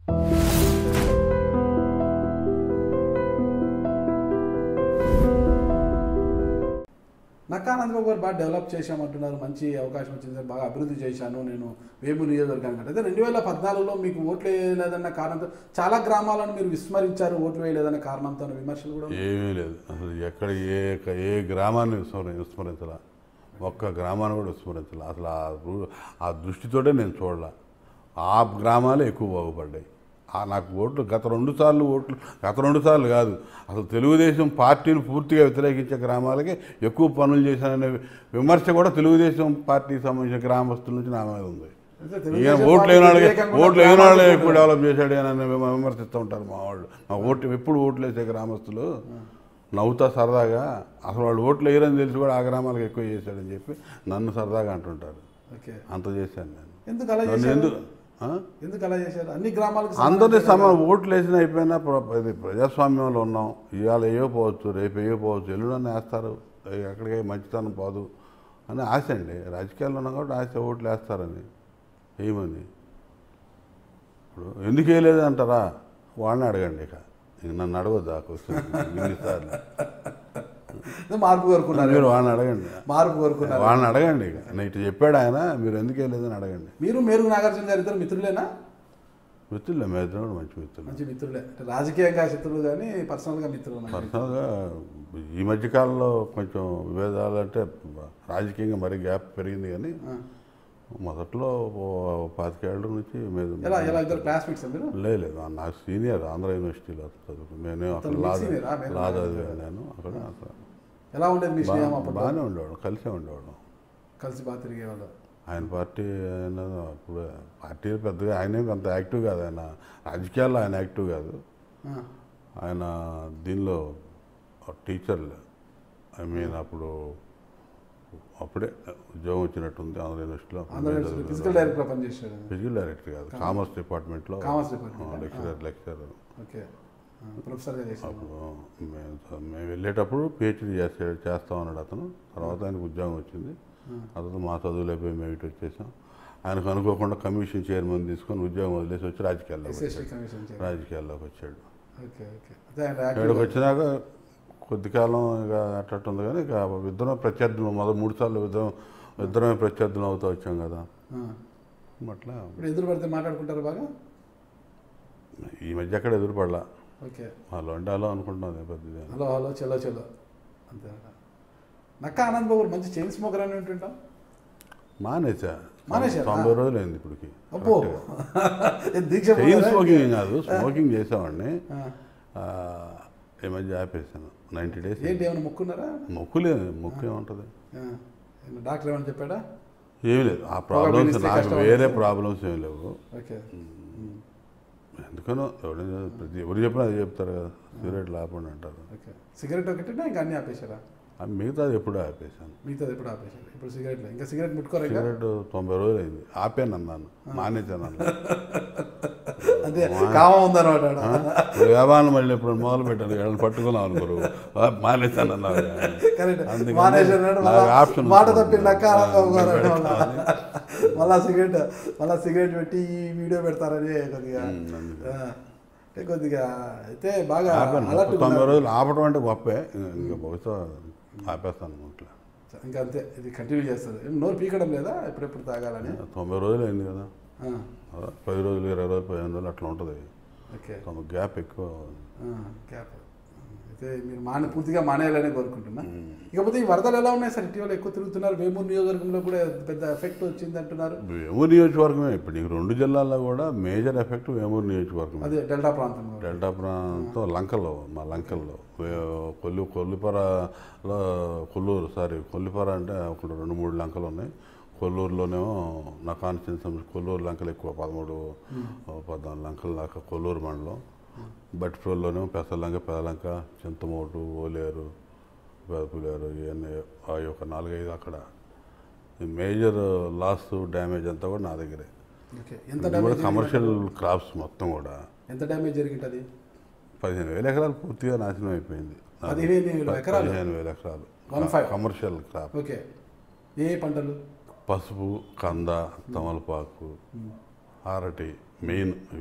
నక్కానందబాబు గారు బాగా డెవలప్ చేశామంటున్నారు మంచి అవకాశం వచ్చింది బాగా అభివృద్ధి చేశాను నేను వేము నియోజకవర్గానికి అంటే రెండు వేల పద్నాలుగులో మీకు ఓట్లు వేయలేదన్న కారణంతో చాలా గ్రామాలను మీరు విస్మరించారు ఓట్లు వేయలేదన్న కారణంతో అన్న విమర్శలు కూడా ఉన్నాయి. ఏమీ లేదు అసలు ఎక్కడ ఏ ఏ గ్రామాన్ని విస్మర విస్మరించాల ఒక్క గ్రామాన్ని కూడా విస్మరించాల అసలు ఆ రు- ఆ దృష్టితోటే నేను చూడాల ఆ గ్రామాలే ఎక్కువ బాగుపడ్డాయి ఆ నాకు ఓట్లు గత రెండు సార్లు ఓట్లు గత రెండు సార్లు కాదు అసలు తెలుగుదేశం పార్టీని పూర్తిగా వ్యతిరేకించే గ్రామాలకి ఎక్కువ పనులు చేశాననే విమర్శ కూడా తెలుగుదేశం పార్టీకి సంబంధించిన గ్రామస్తుల నుంచి నా మీద ఉంది అయితే ఈయన తెలుగుదేశం ఓట్లు పార్టీ వేయని వాళ్ళకి వ్యతిరేకంగా ఉన్న ఓట్లు వేయని వాళ్ళే గ్రామాలు ఎక్కువ డెవలప్ చేశాడు అని విమ- విమర్శిస్తూ ఉంటారు మా వాళ్ళు మా ఓట్లు ఎప్పుడు ఓట్లు వేసే గ్రామస్తులు నవ్వుతా సరదాగా అసలు వాళ్ళు ఓట్లు వేయరని తెలిసి కూడా ఆ గ్రామాలకు ఎక్కువ చేశాడని చెప్పి నన్ను సరదాగా అంటుంటారు ఓకే అంత చేశాను నేను ఎందుకు అలా నన్ను చేశారు ఎందుకు ఆ? ఎందుకు అలా చేశారు అన్ని గ్రామాలకు అందరినీ సమానం సమానం ఓట్లు వేసిన అయిపోయినా ప్ర- ఇది ప్రజాస్వామ్యంలో ఉన్నాం ఇవాళ వేయకపోవచ్చు రేపు వేయకపోవచ్చు ఎల్లుడని వేస్తారు ఎక్కడికి మంచితనం పోదు అని ఆశ అండి రాజకీయాల్లో ఉన్నాం కాబట్టి ఆశ ఓట్లు వేస్తారని వేయమని ఇప్పుడు ఎందుకు వేయలేదు అంటారా వాడిని అడగండి ఇక ఇక నన్ను అడగొద్దు ఆ క్వశ్చన్ ఇన్నిసార్లు మార్పు కోరుకున్నారు మీరు వాడిని అడగండి మార్పు కోరుకున్నారు వాడిని అడగండి ఇక నేను ఇటు చెప్పాడు ఆయన మీరు ఎందుకు వేయలేదని అడగండి మీరు మేరు నాగార్జున గారు ఇద్దరు మిత్రులేనా మిత్రులే మా ఇద్దరు కూడా మంచి మిత్రులు మంచి మిత్రులే అంటే రాజకీయంగా శత్రువులు కానీ పర్సనల్గా మిత్రులు మంచి పర్సనల్గా ఈ మధ్యకాలంలో కొంచెం విభేదాలు అంటే రాజకీయంగా మరీ గ్యాప్ పెరిగింది కానీ ఆ. మొదట్లో ఓ పాతికేళ్ళ నుంచి మీద ఎలా ఎలా ఇద్దరు క్లాస్మేట్స్ మీరు లేదు లేదు నాకు సీనియర్ ఆంధ్ర యూనివర్సిటీలో చదువుకు నేను అక్కడ అతను లా మీకు senior ఆ? మీరు లా చదివాను నేను అక్కడ అక్కడ ఎలా ఉండేది మీ స్నేహం బా- అప్పుడు బాగానే ఉండేవాడు కలిసే ఉండేవాడు కలిసి బాగా తిరిగేవాళ్ళు ఆయన పార్టీ ఆయన అప్పుడు పార్టీ పెద్దగా ఆయనే అంత యాక్టివ్ కాదు ఆయన రాజకీయాల్లో ఆయన యాక్టివ్ కాదు ఆ. ఆయన దీనిలో టీచర్లు ఐ మీన్ అప్పుడు అప్పుడే ఉద్యోగం వచ్చినట్టుంది ఆంధ్ర యూనివర్సిటీలో ఆంధ్ర యూనివర్సిటీ ఫిజికల్ డైరెక్టర్ పనిచేసాడు ఫిజికల్ డైరెక్టర్ కాదు కామర్స్ డిపార్ట్మెంట్లో commerce department lecturer lecturer okay ప్రొఫెసర్గా చేశాడు అప్పుడు మేము మేము వెళ్ళేటప్పుడు పిహెచ్డీ చేస్తాడు చేస్తా ఉన్నాడు అతను తర్వాత ఆయనకు ఉద్యోగం వచ్చింది అతను మా చదువులు అయిపోయి మేము ఇటు వచ్చేసాం ఆయనకు అనుకోకుండా కమిషన్ చైర్మన్ తీసుకొని ఉద్యోగం వదిలేసి వచ్చి రాజకీయాల్లోకి ఎస్ఎస్టీ వచ్చాడు కమిషన్ చైర్ రాజకీయాల్లోకి వచ్చాడు ఓకే ఓకే అదే ఆయన ఇక్కడికి యాక్టివ్ వచ్చినాక కొద్ది కాలం ఇక అట్టట్టు ఉంది కానీ ఇక ఇద్దరం ప్రత్యర్థులు మొదటి మూడు సార్లు ఇద్దరం ఇద్దరమే ప్రత్యర్థులు అవుతూ వచ్చాం కదా ఆ. అట్లా ఇప్పుడు ఎదురు పడితే మాట్లాడుకుంటారు బాగా ఈ మధ్య అక్కడ ఎదురుపడలా ఓకే వాళ్ళు వండాలో అనుకుంటున్నాను పెద్దది హలో హలో చలో చలో అంతే నక్క ఆనంద్ బాబు మంచి చైన్ స్మోకర్ అని ఉంటుంటాం మానేసా మానేశారా? తొంభై రోజులు అయింది ఇప్పటికి అబ్బో ఏ దీక్ష చైన్ పోయారా? స్మోకింగ్ ఏం కాదు స్మోకింగ్ చేసేవాడిని ఆ. ఆ, ఈ మధ్య ఆపేసాను నైంటీ డేస్ ఏంటి ఏమైనా మొక్కున్నారా మొక్కు లేదు మొక్కు ఏముంటుంది ఆ. ఏమన్నా డాక్టర్ ఏమైనా చెప్పాడా ఏమి లేదు ఆ ప్రాబ్లమ్స్ పీలిస్తే నాకు కష్టం వేరే అనిపిస్తుంది. ప్రాబ్లమ్స్ ఏమి లేవు ఓకే ఎందుకనో ఎవరైనా ప్రతి ఎవరు చెప్పినా అదే చెప్తారు కదా సిగరెట్ లేకుండా అంటారు ఓకే సిగరెట్ ఒకటేనా ఇంకా అన్ని ఆపేశారా ఆ మిగతాది ఎప్పుడూ ఆపేసాను మిగతాది ఎప్పుడు ఆపేశారు ఇప్పుడు సిగరెట్ ఇంకా సిగరెట్ ముట్టుకోరా ఇంకా సిగరెట్ తొంభై రోజులు అయింది ఆపాను అన్నాను మానేశాను అన్నాను అదే కామం ఉందన్నమాట ఆడ. ఇప్పుడు వ్యాపారం మళ్ళీ ఇప్పుడు మొదలు పెట్టాను వీళ్ళని పట్టుకున్నాం అనుకోరు ఆ, మానేశాను అన్నారు కరెక్ట్ అందుకని మానేశాడు నాకు ఆప్షన్ మాట ఉంది. తప్పి నక్క ఆనందబాబు గారు పెడతా మళ్ళా మళ్ళా సిగరెట్ మళ్ళా సిగరెట్ పెట్టి ఈ వీడియో పెడతారని కొద్దిగా ఉమ్, అందుకే. ఆ, అంటే కొద్దిగా అయితే బాగా ఆపాను అలర్ట్ తొంభై రోజులు ఆపటం అంటే గొప్పే ఇంకా బహుశా ఆపేస్తాను అట్లా ఇంకా అంతే ఇది కంటిన్యూ చేస్తారు ఏం నోరు పీకడం లేదా ఎప్పుడెప్పుడు తాగాలని తొంభై రోజులు అయింది కదా ఆ, అలా పది రోజులు ఇరవై రోజులు పదిహేను రోజులు అట్లా ఉంటుంది ఓకే కొంత గ్యాప్ ఎక్కువ ఆ, క్యాప్ అయితే మీరు మానే పూర్తిగా మానేయాలని కోరుకుంటున్నా ఇకపోతే ఈ వరదలు ఎలా ఉన్నాయి సార్ ఇటీవల ఎక్కువ తిరుగుతున్నారు వేమూరు నియోజకవర్గంలో కూడా పెద్ద ఎఫెక్ట్ వచ్చింది అంటున్నారు వేమూరు నియోజకవర్గమే ఇప్పుడు నీకు రెండు జిల్లాల్లో కూడా మేజర్ ఎఫెక్ట్ వేమూరు నియోజకవర్గం అదే డెల్టా ప్రాంతంలో డెల్టా ప్రాంతం లంకల్లో మా లంకల్లో వే- కొల్లు కొల్లిపరలో కొల్లూరు సారీ కొల్లిపర అంటే అక్కడ రెండు మూడు లంకలు ఉన్నాయి కొల్లూరులోనేమో నా కాన్స్టిట్యూన్సీ కొల్లూరు లంకలు ఎక్కువ పదమూడు పద్నాలుగు లంకల దాకా కొల్లూరు మండలం బట్టిప్రోల్లోనేమో పెసలంక పెదలంక చింతమోటు ఓలేరు పెదపులేరు ఇవన్నీ ఆ యొక్క నాలుగైదు అక్కడ ఈ మేజర్ లాస్ డ్యామేజ్ అంతా కూడా నా దగ్గరే ఓకే ఎంత ఇది కూడా డ్యామేజ్ కమర్షియల్ క్రాప్స్ మొత్తం కూడా ఎంత డ్యామేజ్ జరిగింటది పదిహేను వేల ఎకరాలు పూర్తిగా నాశనం అయిపోయింది పదిహేను వేల ఎకరాలు? పదిహేను వేల ఎకరాలు One five. Commercial crop okay ఏ ఏ పంటలు పసుపు కంద తమలపాకు అరటి మెయిన్ ఇవి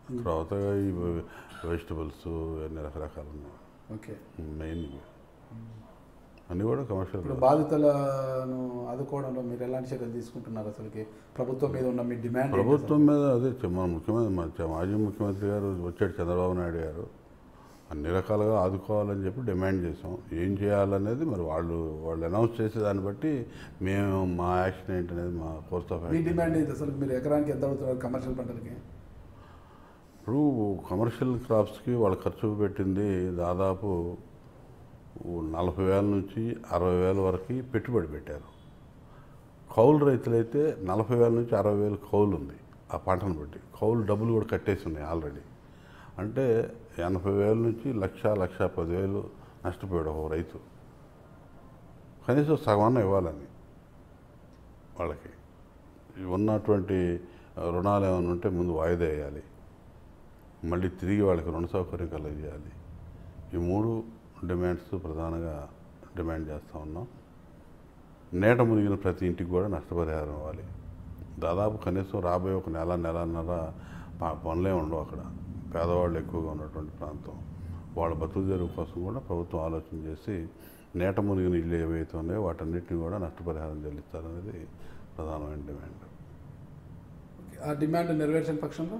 తర్వాత ఈ వెజిటబుల్స్ అన్ని రకరకాలు ఉన్నాయి ఓకే మెయిన్ అన్నీ కూడా కమర్షియల్ ఇప్పుడు బాధితులను ఆదుకోవడంలో మీరు ఎలాంటి చర్యలు తీసుకుంటున్నారు అసలుకి ప్రభుత్వం మీద ఉన్న మీ డిమాండ్ ఏంటి ప్రభుత్వం మీద అదే చె- మన ముఖ్యమంత్రి మన చ- మాజీ ముఖ్యమంత్రి గారు వచ్చాడు చంద్రబాబు నాయుడు గారు అన్ని రకాలుగా ఆదుకోవాలని చెప్పి డిమాండ్ చేసాం ఏం చేయాలనేది మరి వాళ్ళు వాళ్ళు అనౌన్స్ చేసే దాన్ని బట్టి మేము మా యాక్షన్ ఏంటనేది మా కోర్స్ ఆఫ్ అసలు? మీ యాక్షన్ డిమాండ్ ఏంటి అసలు మీరు ఎకరానికి ఎంత అడుగుతున్నారు కమర్షియల్ పంటలకి ఇప్పుడు కమర్షియల్ క్రాప్స్కి వాళ్ళు ఖర్చు పెట్టింది దాదాపు నలభై వేల నుంచి అరవై వేల వరకు పెట్టుబడి పెట్టారు కౌలు రైతులైతే నలభై వేల నుంచి అరవై వేలు కౌలు ఉంది ఆ పంటను బట్టి కౌలు డబ్బులు కూడా కట్టేసి ఉన్నాయి ఆల్రెడీ అంటే ఎనభై వేల నుంచి లక్ష లక్ష పదివేలు నష్టపోయాడు ఒక రైతు కనీసం సగమన్న ఇవ్వాలని వాళ్ళకి ఉన్నటువంటి రుణాలు ఏమైనా ఉంటే ముందు వాయిదా వేయాలి మళ్ళీ తిరిగి వాళ్ళకి రుణ సౌకర్యం కలగజేయాలి ఈ మూడు డిమాండ్స్ ప్రధానంగా డిమాండ్ చేస్తూ ఉన్నాం నేట మునిగిన ప్రతి ఇంటికి కూడా నష్టపరిహారం ఇవ్వాలి దాదాపు కనీసం రాబోయే ఒక నెల నెలన్నర ప- పనులే ఉండవు అక్కడ పేదవాళ్ళు ఎక్కువగా ఉన్నటువంటి ప్రాంతం వాళ్ళ బతుకు తెరువు కోసం కూడా ప్రభుత్వం ఆలోచన చేసి నేట మునిగిన ఇల్లు ఏవైతే ఉన్నాయో వాటన్నిటిని కూడా నష్టపరిహారం చెల్లిస్తారనేది ప్రధానమైన డిమాండ్ ఆ డిమాండ్ నెరవేర్చిన పక్షంలో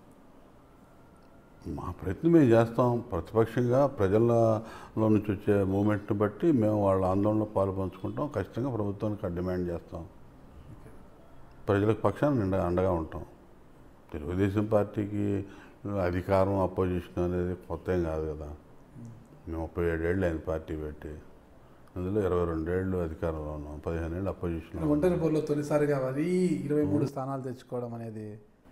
మా ప్రయత్నం మేము చేస్తాం ప్రతిపక్షంగా ప్రజల్లో నుంచి వచ్చే మూమెంట్ని బట్టి మేము వాళ్ళ ఆందోళనలో పాలు పంచుకుంటాం ఖచ్చితంగా ప్రభుత్వానికి ఆ డిమాండ్ చేస్తాం ప్రజలకు పక్షాన నిండా అండగా ఉంటాం తెలుగుదేశం పార్టీకి అధికారం అపోజిషన్ అనేది కొత్త ఏం కాదు కదా మేము ముప్పై ఏడేళ్ళు అయింది పార్టీ పెట్టి అందులో ఇరవై రెండేళ్ళు అధికారంలో ఉన్నాం పదిహేను ఏళ్ళు అపోజిషన్లో ఉన్నాం. ఒంటరి పోరులో తొలిసారిగా మరీ ఇరవై మూడు స్థానాలు తెచ్చుకోవడం అనేది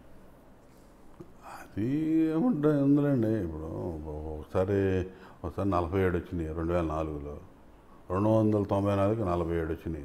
అది ఏముంటుంది ఉందిలేండి ఇప్పుడు ఒకసారి ఒకసారి నలభై ఏడు వచ్చినాయి రెండు వేల నాలుగులో రెండు వందల తొంభై నాలుగుకి నలభై ఏడు వచ్చినాయి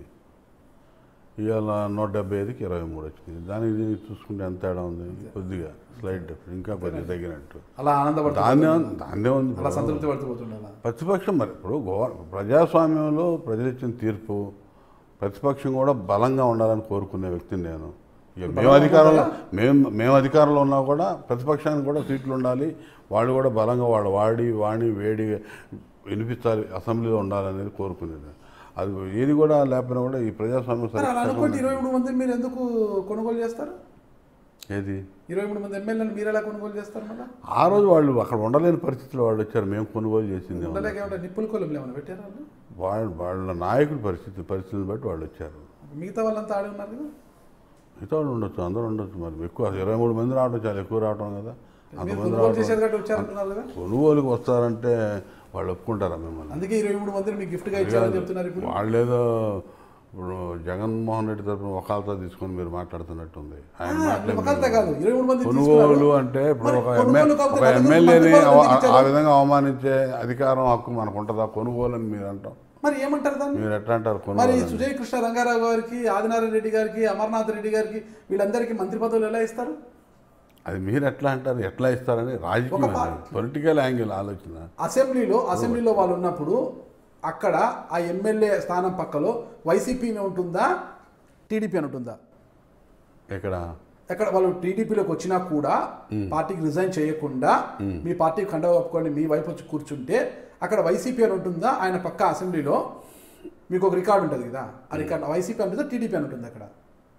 ఇవాళ నూట డెబ్బై ఐదుకి ఇరవై మూడు వచ్చినాయి దానికి దీనికి చూసుకుంటే ఎంత తేడా ఉంది కొద్దిగా స్లైడ్ డిఫరెంట్ ఇంకా కొద్దిగా తగ్గినట్టు అలా ఆనందపడుతూ దాన్నే ఉంది దాన్నే ఉంది అలా ఇప్పుడు. సంతృప్తి పడుతూ పోతుండాలా ప్రతిపక్షం మరి ఇప్పుడు గో- ప్రజాస్వామ్యంలో ప్రజలు ఇచ్చిన తీర్పు ప్రతిపక్షం కూడా బలంగా ఉండాలని కోరుకునే వ్యక్తిని నేను ఇక మేము అధికారంలో మేము మేము అధికారంలో ఉన్నా కూడా ప్రతిపక్షానికి కూడా సీట్లు ఉండాలి వాళ్ళు కూడా బలంగా వాళ్ళు వాడి వాణి వేడి వినిపించాలి అసెంబ్లీలో ఉండాలనేది కోరుకునేది అది ఏది కూడా లేకపోయినా కూడా ఈ ప్రజాస్వామ్యం మరి అలా అనుకుంటే సరిగ్గా ఇరవై మూడు మందిని మీరు ఎందుకు కొనుగోలు చేస్తారు ఏది ఇరవై మూడు మంది ఎమ్మెల్యేలను మీరు ఎలా కొనుగోలు చేస్తారు మళ్ళీ ఆ రోజు వాళ్ళు అక్కడ ఉండలేని పరిస్థితిలో వాళ్ళు వచ్చారు మేము కొనుగోలు చేసింది ఏమన్నా. ఉండలేక ఏమంటే నిప్పుల కొలం ఏమైనా పెట్టారా వాళ్ళు వాళ్ళ వాళ్ళ నాయకుడి పరిస్థితి పరిస్థితిని బట్టి వాళ్ళు వచ్చారు మిగతా వాళ్ళంతా ఆడి ఉన్నారు కదా మిగతా వాళ్ళు ఉండొచ్చు అందరూ ఉండొచ్చు మరి ఎక్కువ ఇరవై మూడు మంది రావడం చాలా ఎక్కువ రావడం కదా మీరు అంతమంది కొనుగోలు చేసేది రావడం కాబట్టి వచ్చారంటున్నారు కదా కొనుగోలుకి వస్తారంటే వాళ్ళు ఒప్పుకుంటారా మిమ్మల్ని అందుకే ఇరవై మూడు మందిని మీకు గిఫ్ట్గా ఇచ్చారని చెప్తున్నారు ఇప్పుడు వాళ్ళేదో ఇప్పుడు జగన్మోహన్ రెడ్డి తరఫున ఒకళ్ళతో తీసుకొని మీరు మాట్లాడుతున్నట్టుంది ఆయన మాటలే ఒకళ్ళతో కాదు ఇరవై మూడు మంది కొనుగోలు అంటే ఇప్పుడు మరి ఒక కొనుగోలు ఎమ్మెల్యే కాకపోతే ఒక నలుగురు ఎమ్మెల్యేని మంత్రి పదవులు ఆ ఇచ్చారు. విధంగా అవమానించే అధికారం హక్కు మనకు ఉంటుందా కొనుగోలు అని మీరు అంటాం మరి ఏమంటారు దాన్ని మీరు ఎట్లా అంటారు మరి కొనుగోలు అని? సుజయ్ కృష్ణ రంగారావు గారికి ఆదినారాయణ రెడ్డి గారికి అమర్నాథ్ రెడ్డి గారికి వీళ్ళందరికీ మంత్రి పదవులు ఎలా ఇస్తారు అది మీరు ఎట్లా అంటారు ఎట్లా ఇస్తారని రాజకీయం ఒక అది. పొలిటికల్ యాంగిల్ ఆలోచన అసెంబ్లీలో అసెంబ్లీలో వాళ్ళు ఉన్నప్పుడు అక్కడ ఆ ఎమ్మెల్యే స్థానం పక్కలో వైసీపీ ఉంటుందా టీడీపీ అని ఉంటుందా ఇక్కడ ఎక్కడ వాళ్ళు టీడీపీలోకి వచ్చినా కూడా పార్టీకి రిజైన్ చేయకుండా మీ పార్టీ కండ ఒప్పుకొని మీ వైపు వచ్చి కూర్చుంటే అక్కడ వైసీపీ అని ఉంటుందా ఆయన పక్క అసెంబ్లీలో మీకు ఒక రికార్డు ఉంటుంది కదా ఆ రికార్డు వైసీపీ అని ఉంటుందా టీడీపీ అని ఉంటుంది అక్కడ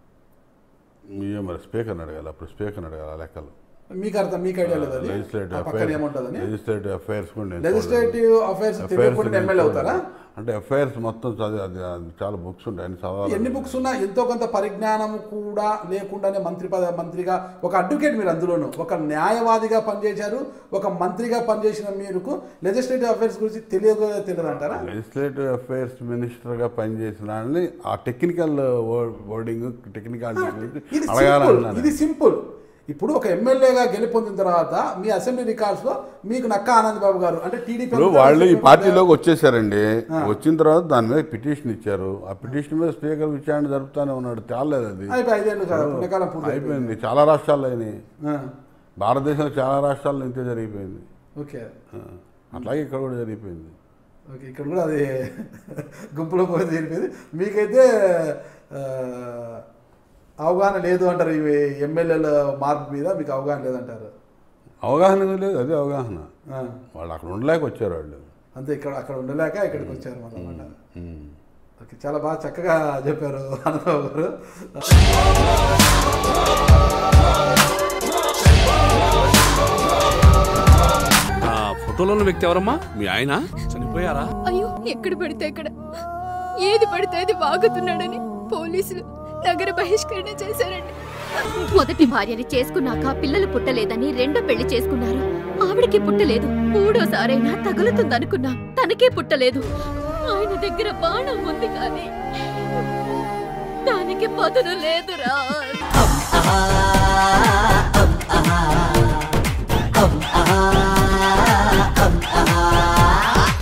మీరే మరి స్పీకర్ని అడగాలి అప్పుడు స్పీకర్ని అడగాలి ఆ లెక్కలు మీకు అర్థం మీకు ఐడియా లేదు అది లెజిస్లేటివ్ ఆ పక్కన ఏముంటుందని లెజిస్లేటివ్ అఫైర్స్ కూడా నేను లెజిస్లేటివ్ అఫైర్స్ చూడలేదు. తెలియకుండా Affairs ఎమ్మెల్యే నేను అవుతారా చూడలేదు. అంటే అఫైర్స్ మొత్తం చదివి అది అది చాలా బుక్స్ ఉంటాయి అన్ని చదవాలి ఎన్ని బుక్స్ ఉన్నా ఎంతో కొంత పరిజ్ఞానం కూడా లేకుండానే మంత్రి పద మంత్రిగా ఒక అడ్వకేట్ మీరు అందులోను ఒక న్యాయవాదిగా పనిచేశారు ఒక మంత్రిగా పనిచేసిన మీరుకు లెజిస్లేటివ్ అఫైర్స్ గురించి తెలియదు తెలియదు అంటారా లెజిస్లేటివ్ అఫైర్స్ మినిస్టర్గా పనిచేసిన వాళ్ళని ఆ టెక్నికల్ వర్డింగ్ టెక్నికల్ ఇది సింపుల్ అడగాలన్నాను ఇది సింపుల్ ఇప్పుడు ఒక ఎమ్మెల్యేగా గెలుపొందిన తర్వాత మీ అసెంబ్లీ రికార్డ్స్ లో మీకు నక్క ఆనంద్ బాబు గారు అంటే టీడీపీ ఇప్పుడు వాళ్ళు ఈ పార్టీలోకి వచ్చేసారండి వచ్చిన తర్వాత దాని మీద పిటిషన్ ఇచ్చారు ఆ పిటిషన్ మీద స్పీకర్ విచారణ జరుపుతానే ఉన్నాడు తేలలేదు అది అయిపోయి ఐదేళ్ళు కదా పుణ్యకాలం పూర్తి అయిపోయింది చాలా రాష్ట్రాల్లో అయినాయి ఆ, భారతదేశంలో చాలా రాష్ట్రాల్లో ఇంతే జరిగిపోయింది ఓకే ఆ, అట్లాగే ఇక్కడ కూడా జరిగిపోయింది ఓకే ఇక్కడ కూడా అది గుంపులో పోయి జరిపోయింది మీకైతే ఆ, అవగాహన లేదు అంటారు ఇవి ఎమ్మెల్యేల మార్పు మీద మీకు అవగాహన లేదంటారు అవగాహన ఏమీ లేదు అదే అవగాహన ఆ, వాళ్ళు అక్కడ ఉండలేక వచ్చారు వాళ్ళు అంతే ఇక్కడ అక్కడ ఉండలేక ఇక్కడికి వచ్చారు అన్నమాట ఉమ్. ఓకే చాలా బాగా చక్కగా చెప్పారు అనంతబాబు గారు ఆ ఫోటోలో ఉన్న వ్యక్తి ఎవరమ్మా మీ ఆయన చనిపోయారా అయ్యో ఎక్కడ పడితే అక్కడ ఏది పడితే అది వాగుతున్నాడని పోలీసులు నగర బహిష్కరణ చేశారండి మొదటి భార్యని చేసుకున్నాక పిల్లలు పుట్టలేదని రెండో పెళ్లి చేసుకున్నారు ఆవిడకి పుట్టలేదు మూడోసారైనా తగులుతుందనుకున్నా తనకే పుట్టలేదు ఆయన దగ్గర బాణం ఉంది కానీ దానికి పదును లేదురా